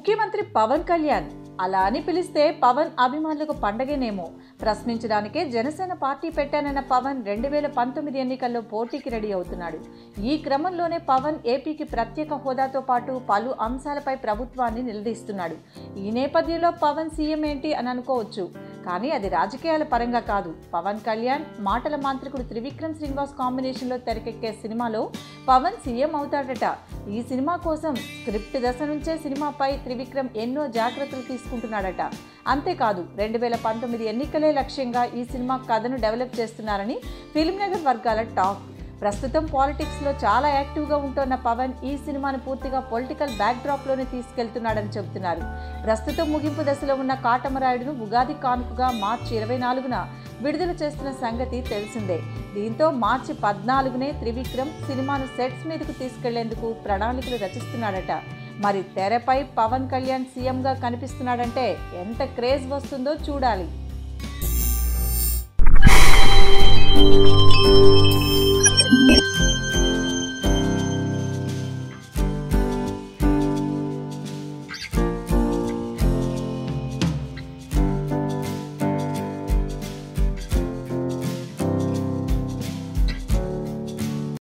ముఖ్యమంత్రి పవన్ కళ్యాణ్ అలా అని పిలిస్తే పవన్ అభిమానులకు పండగేనేమో ప్రశ్నించడానికే జనసేన పార్టీ పెట్టానన్న పవన్ రెండు వేల పంతొమ్మిది ఎన్నికల్లో పోటీకి రెడీ అవుతున్నాడు ఈ క్రమంలోనే పవన్ ఏపీకి ప్రత్యేక హోదాతో పాటు పలు అంశాలపై ప్రభుత్వాన్ని నిలదీస్తున్నాడు ఈ నేపథ్యంలో పవన్ సీఎం ఏంటి అని అనుకోవచ్చు కానీ అది రాజకీయాల పరంగా కాదు పవన్ కళ్యాణ్ మాటల మాంత్రికుడు త్రివిక్రమ్ శ్రీనివాస్ కాంబినేషన్లో తెరకెక్కే సినిమాలో పవన్ సీఎం అవుతాడట ఈ సినిమా కోసం స్క్రిప్ట్ దశ నుంచే సినిమాపై త్రివిక్రమ్ ఎన్నో జాగ్రత్తలు తీసుకుంటున్నాడట అంతేకాదు రెండు వేల పంతొమ్మిది ఎన్నికలే లక్ష్యంగా ఈ సినిమా కథను డెవలప్ చేస్తున్నారని ఫిల్మ్ నగర్ వర్గాల టాక్ ప్రస్తుతం పాలిటిక్స్లో చాలా యాక్టివ్గా ఉంటున్న పవన్ ఈ సినిమాను పూర్తిగా పొలిటికల్ బ్యాక్డ్రాప్లోనే తీసుకెళ్తున్నాడని చెబుతున్నారు ప్రస్తుతం ముగింపు దశలో ఉన్న కాటమరాయుడును ఉగాది కానుకగా మార్చి ఇరవై నాలుగున విడుదల చేస్తున్న సంగతి తెలిసిందే దీంతో మార్చి పద్నాలుగునే త్రివిక్రమ్ సినిమాను సెట్స్ మీదకు తీసుకెళ్లేందుకు ప్రణాళికలు రచిస్తున్నాడట మరి తెరపై పవన్ కళ్యాణ్ సీఎంగా కనిపిస్తున్నాడంటే ఎంత క్రేజ్ వస్తుందో చూడాలి